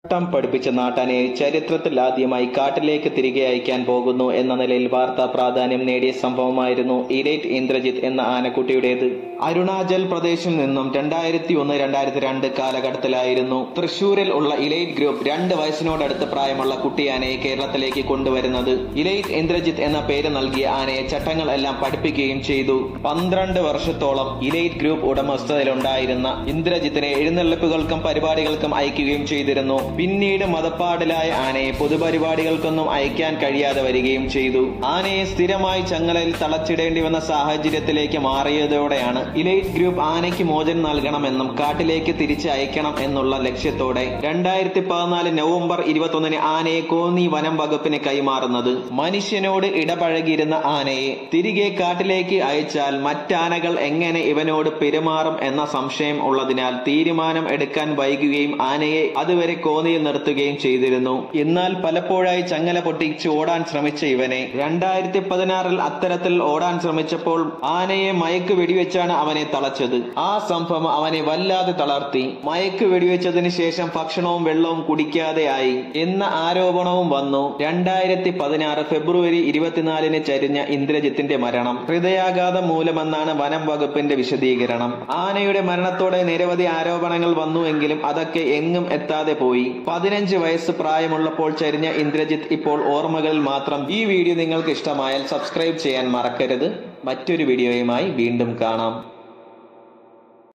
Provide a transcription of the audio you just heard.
ട്ടം പഠിപ്പിച്ച നാട്ടാനെ ചരിത്രത്തിൽ ആദ്യമായി കാട്ടിലേക്ക് തിരികെ അയക്കാൻ പോകുന്നു എന്ന നിലയിൽ വാർത്താ പ്രാധാന്യം നേടിയ സംഭവമായിരുന്നു ഇരേറ്റ് ഇന്ദ്രജിത്ത് എന്ന ആനക്കുട്ടിയുടേത് അരുണാചൽ പ്രദേശിൽ നിന്നും രണ്ടായിരത്തി ഒന്ന് രണ്ടായിരത്തി രണ്ട് കാലഘട്ടത്തിലായിരുന്നു തൃശൂരിൽ ഉള്ള ഇലൈറ്റ് ഗ്രൂപ്പ് രണ്ട് വയസ്സിനോടടുത്ത് പ്രായമുള്ള കുട്ടിയാനയെ കേരളത്തിലേക്ക് കൊണ്ടുവരുന്നത് ഇലൈറ്റ് ഇന്ദ്രജിത്ത് എന്ന പേര് നൽകിയ ആനയെ ചട്ടങ്ങൾ എല്ലാം പഠിപ്പിക്കുകയും ചെയ്തു പന്ത്രണ്ട് വർഷത്തോളം ഇലൈറ്റ് ഗ്രൂപ്പ് ഉടമസ്ഥതയിലുണ്ടായിരുന്ന ഇന്ദ്രജിത്തിനെ എഴുന്നള്ളിപ്പുകൾക്കും പരിപാടികൾക്കും അയക്കുകയും ചെയ്തിരുന്നു പിന്നീട് മതപ്പാടിലായ ആനയെ പൊതുപരിപാടികൾക്കൊന്നും അയക്കാൻ കഴിയാതെ വരികയും ചെയ്തു ആനയെ സ്ഥിരമായി ചങ്ങലയിൽ തളച്ചിടേണ്ടി വന്ന സാഹചര്യത്തിലേക്ക് മാറിയതോടെയാണ് ഇലൈറ്റ് ഗ്രൂപ്പ് ആനയ്ക്ക് മോചനം നൽകണമെന്നും കാട്ടിലേക്ക് തിരിച്ച് അയക്കണം എന്നുള്ള ലക്ഷ്യത്തോടെ രണ്ടായിരത്തി പതിനാല് നവംബർ ഇരുപത്തൊന്നിന് ആനയെ കോന്നി വനം വകുപ്പിന് കൈമാറുന്നത് മനുഷ്യനോട് ഇടപഴകിയിരുന്ന ആനയെ തിരികെ കാട്ടിലേക്ക് അയച്ചാൽ മറ്റാനകൾ എങ്ങനെ ഇവനോട് പെരുമാറും എന്ന സംശയം ഉള്ളതിനാൽ തീരുമാനം എടുക്കാൻ വൈകുകയും ആനയെ അതുവരെ കോന്നിയിൽ നിർത്തുകയും ചെയ്തിരുന്നു എന്നാൽ പലപ്പോഴായി ചങ്ങല പൊട്ടിച്ച് ഓടാൻ ശ്രമിച്ച ഇവനെ രണ്ടായിരത്തി പതിനാറിൽ അത്തരത്തിൽ ഓടാൻ ശ്രമിച്ചപ്പോൾ ആനയെ മയക്ക് വെടിവെച്ചാണ് അവനെ തളച്ചത് ആ സംഭവം അവനെ വല്ലാതെ തളർത്തി മയക്ക് വെടിവെച്ചതിന് ശേഷം ഭക്ഷണവും വെള്ളവും കുടിക്കാതെ ആയി എന്ന ആരോപണവും വന്നു രണ്ടായിരത്തി പതിനാറ് ഫെബ്രുവരി ഇരുപത്തിനാലിന് ചരിഞ്ഞ ഇന്ദ്രജിത്തിന്റെ മരണം ഹൃദയാഘാതം മൂലമെന്നാണ് വനം വകുപ്പിന്റെ വിശദീകരണം ആനയുടെ മരണത്തോടെ നിരവധി ആരോപണങ്ങൾ വന്നുവെങ്കിലും അതൊക്കെ എങ്ങും എത്താതെ പോയി പതിനഞ്ച് വയസ്സ് പ്രായമുള്ളപ്പോൾ ചരിഞ്ഞ ഇന്ദ്രജിത്ത് ഇപ്പോൾ ഓർമ്മകളിൽ മാത്രം ഈ വീഡിയോ നിങ്ങൾക്ക് ഇഷ്ടമായാൽ സബ്സ്ക്രൈബ് ചെയ്യാൻ മറക്കരുത് മറ്റൊരു വീഡിയോയുമായി വീണ്ടും കാണാം